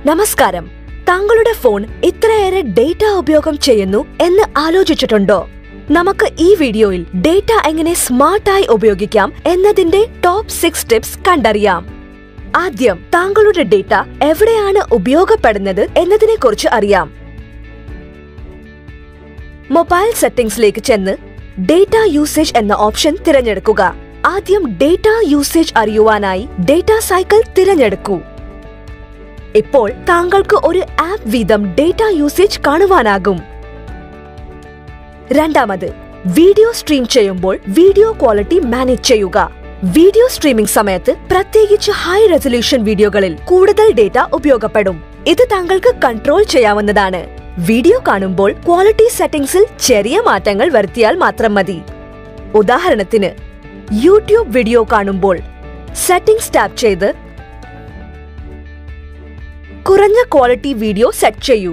നമസ്കാരം താങ്കളുടെ ഫോൺ ഇത്രയേറെ ഡേറ്റ ഉപയോഗം ചെയ്യുന്നു എന്ന് ആലോചിച്ചിട്ടുണ്ടോ നമുക്ക് ഈ വീഡിയോയിൽ ഡേറ്റ എങ്ങനെ സ്മാർട്ടായി ഉപയോഗിക്കാം എന്നതിന്റെ ടോപ്പ് സിക്സ് ടിപ്സ് കണ്ടറിയാം ആദ്യം താങ്കളുടെ ഡേറ്റ എവിടെയാണ് ഉപയോഗപ്പെടുന്നത് എന്നതിനെക്കുറിച്ച് അറിയാം മൊബൈൽ സെറ്റിംഗ്സിലേക്ക് ചെന്ന് ഡേറ്റ യൂസേജ് എന്ന ഓപ്ഷൻ തിരഞ്ഞെടുക്കുക ആദ്യം ഡേറ്റ യൂസേജ് അറിയുവാനായി ഡേറ്റ സൈക്കിൾ തിരഞ്ഞെടുക്കൂ ഇപ്പോൾ താങ്കൾക്ക് ഒരു ആപ്പ് വീതം ഡേറ്റ യൂസേജ് കാണുവാനാകും രണ്ടാമത് വീഡിയോ സ്ട്രീം ചെയ്യുമ്പോൾ വീഡിയോ ക്വാളിറ്റി മാനേജ് ചെയ്യുക വീഡിയോ സ്ട്രീമിംഗ് സമയത്ത് പ്രത്യേകിച്ച് ഹൈ റെസൊല്യൂഷൻ വീഡിയോകളിൽ കൂടുതൽ ഡേറ്റ ഉപയോഗപ്പെടും ഇത് താങ്കൾക്ക് കൺട്രോൾ ചെയ്യാവുന്നതാണ് വീഡിയോ കാണുമ്പോൾ ക്വാളിറ്റി സെറ്റിംഗ്സിൽ ചെറിയ മാറ്റങ്ങൾ വരുത്തിയാൽ മാത്രം മതി ഉദാഹരണത്തിന് യൂട്യൂബ് വീഡിയോ കാണുമ്പോൾ സെറ്റിംഗ്സ് ടാപ്പ് ചെയ്ത് കുറഞ്ഞ ക്വാളിറ്റി വീഡിയോ സെറ്റ് ചെയ്യൂ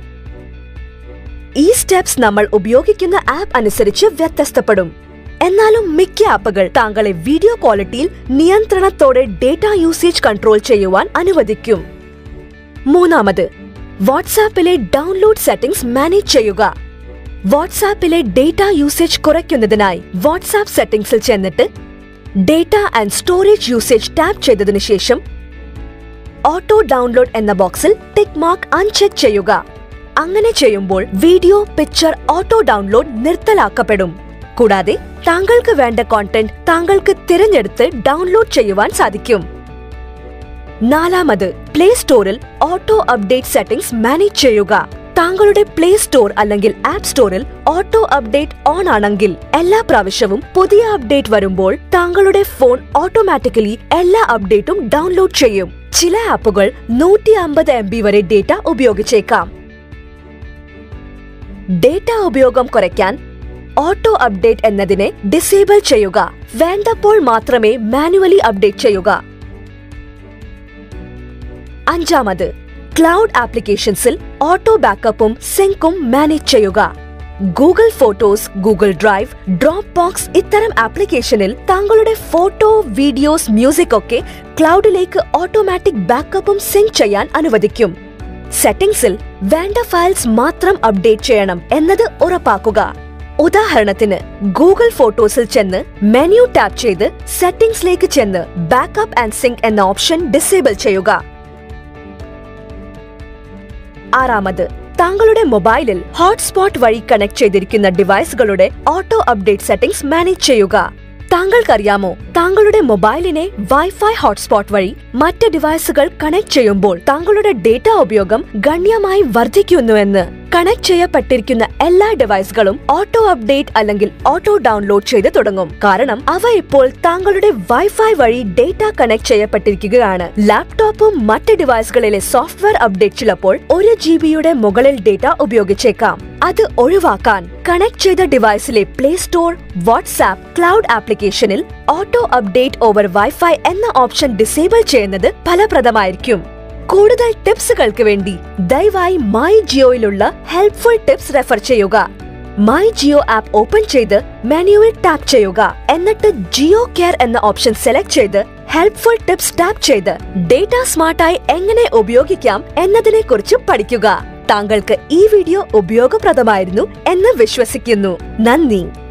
ഈ സ്റ്റെപ്സ് നമ്മൾ ഉപയോഗിക്കുന്ന ആപ്പ് അനുസരിച്ച് വ്യത്യസ്തപ്പെടും എന്നാലും മിക്ക ആപ്പുകൾ താങ്കളെ വീഡിയോ ക്വാളിറ്റിയിൽ നിയന്ത്രണത്തോടെ ഡേറ്റ യൂസേജ് കൺട്രോൾ ചെയ്യുവാൻ അനുവദിക്കും മൂന്നാമത് വാട്സാപ്പിലെ ഡൗൺലോഡ് സെറ്റിംഗ്സ് മാനേജ് ചെയ്യുക വാട്സാപ്പിലെ ഡേറ്റ യൂസേജ് കുറയ്ക്കുന്നതിനായി വാട്സാപ്പ് സെറ്റിംഗ്സിൽ ചെന്നിട്ട് data and storage usage tap ചെയ്തതിനു ശേഷം ഓട്ടോ ഡൗൺലോഡ് എന്ന ബോക്സിൽ ടിക്ക് മാർക്ക് അൺചെക്ക് ചെയ്യുക അങ്ങനെ ചെയ്യുമ്പോൾ വീഡിയോ പിക്ചർ ഓട്ടോ ഡൗൺലോഡ് നിർത്തലാക്കപ്പെടും കൂടാതെ താങ്കൾക്ക് വേണ്ട കോണ്ടന്റ് താങ്കൾക്ക് തിരഞ്ഞെടുത്ത് ഡൗൺലോഡ് ചെയ്യുവാൻ സാധിക്കും നാലാമത് പ്ലേ സ്റ്റോറിൽ ഓട്ടോ അപ്ഡേറ്റ് സെറ്റിംഗ്സ് മാനേജ് ചെയ്യുക താങ്കളുടെ പ്ലേ സ്റ്റോർ അല്ലെങ്കിൽ ആപ്പ് സ്റ്റോറിൽ ഓട്ടോ അപ്ഡേറ്റ് ഓൺ ആണെങ്കിൽ എല്ലാ പ്രാവശ്യവും പുതിയ അപ്ഡേറ്റ് വരുമ്പോൾ താങ്കളുടെ ഫോൺ ഓട്ടോമാറ്റിക്കലി എല്ലാ അപ്ഡേറ്റും ഡൗൺലോഡ് ചെയ്യും ചില ആപ്പുകൾ നൂറ്റി അമ്പത് എം ബി വരെ ഡേറ്റ ഉപയോഗിച്ചേക്കാം ഡേറ്റ ഉപയോഗം കുറയ്ക്കാൻ ഓട്ടോ അപ്ഡേറ്റ് എന്നതിനെ ഡിസേബിൾ ചെയ്യുക വേണ്ടപ്പോൾ മാത്രമേ മാനുവലി അപ്ഡേറ്റ് ചെയ്യുക അഞ്ചാമത് ക്ലൗഡ് ആപ്ലിക്കേഷൻസിൽ ഓട്ടോ ബാക്കപ്പും സിങ്കും മാനേജ് ചെയ്യുക Google Photos Google Drive Dropbox ഇത്തരം ആപ്ലിക്കേഷനിൽ താങ്കളുടെ ഫോട്ടോ വീഡിയോസ് മ്യൂസിക് ഒക്കെ ക്ലൗഡിലേക്ക് ഓട്ടോമാറ്റിക് ബാക്കപ്പും സിങ്ക് ചെയ്യാൻ അനുവദിക്കും സെറ്റിംഗ്സിൽ വേണ്ട ഫയൽസ് മാത്രം അപ്ഡേറ്റ് ചെയ്യണം എന്നത് ഉറപ്പാക്കുക ഉദാഹരണത്തിന് ഗൂഗിൾ ഫോട്ടോസിൽ ചെന്ന് മെനു ടാപ്പ് ചെയ്ത് സെറ്റിംഗ്സിലേക്ക് ചെന്ന് ബാക്കപ്പ് ആൻഡ് സിങ്ക് എന്ന ഓപ്ഷൻ ഡിസേബിൾ ചെയ്യുക ആറാമത് താങ്കളുടെ മൊബൈലിൽ ഹോട്ട്സ്പോട്ട് വഴി കണക്ട് ചെയ്തിരിക്കുന്ന ഡിവൈസുകളുടെ ഓട്ടോ അപ്ഡേറ്റ് സെറ്റിംഗ്സ് മാനേജ് ചെയ്യുക താങ്കൾക്കറിയാമോ താങ്കളുടെ മൊബൈലിനെ വൈഫൈ ഹോട്ട്സ്പോട്ട് വഴി മറ്റ് ഡിവൈസുകൾ കണക്ട് ചെയ്യുമ്പോൾ താങ്കളുടെ ഡേറ്റ ഉപയോഗം ഗണ്യമായി വർദ്ധിക്കുന്നുവെന്ന് കണക്ട് ചെയ്യപ്പെട്ടിരിക്കുന്ന എല്ലാ ഡിവൈസുകളും ഓട്ടോ അപ്ഡേറ്റ് അല്ലെങ്കിൽ ഓട്ടോ ഡൗൺലോഡ് ചെയ്ത് തുടങ്ങും കാരണം അവ ഇപ്പോൾ താങ്കളുടെ വൈഫൈ വഴി ഡേറ്റ കണക്ട് ചെയ്യപ്പെട്ടിരിക്കുകയാണ് ലാപ്ടോപ്പും മറ്റ് ഡിവൈസുകളിലെ സോഫ്റ്റ്വെയർ അപ്ഡേറ്റ് ചിലപ്പോൾ ഒരു ജി ബിയുടെ മുകളിൽ ഡേറ്റ ഉപയോഗിച്ചേക്കാം അത് ഒഴിവാക്കാൻ കണക്ട് ചെയ്ത ഡിവൈസിലെ പ്ലേ സ്റ്റോർ വാട്സാപ്പ് ക്ലൗഡ് ആപ്ലിക്കേഷനിൽ ഓട്ടോ അപ്ഡേറ്റ് ഓവർ വൈഫൈ എന്ന ഓപ്ഷൻ ഡിസേബിൾ ചെയ്യുന്നത് ഫലപ്രദമായിരിക്കും കൂടുതൽ ടിപ്സുകൾക്ക് വേണ്ടി ദയവായി മൈ ജിയോയിലുള്ള ഹെൽപ്ഫുൾ ടിപ്സ് റെഫർ ചെയ്യുക മൈ ജിയോ ആപ്പ് ഓപ്പൺ ചെയ്ത് മെനുവിൽ ടാപ്പ് ചെയ്യുക എന്നിട്ട് ജിയോ കെയർ എന്ന ഓപ്ഷൻ സെലക്ട് ചെയ്ത് ഹെൽപ്ഫുൾ ടിപ്സ് ടാപ്പ് ചെയ്ത് ഡേറ്റ സ്മാർട്ടായി എങ്ങനെ ഉപയോഗിക്കാം എന്നതിനെ കുറിച്ച് പഠിക്കുക താങ്കൾക്ക് ഈ വീഡിയോ ഉപയോഗപ്രദമായിരുന്നു എന്ന് വിശ്വസിക്കുന്നു നന്ദി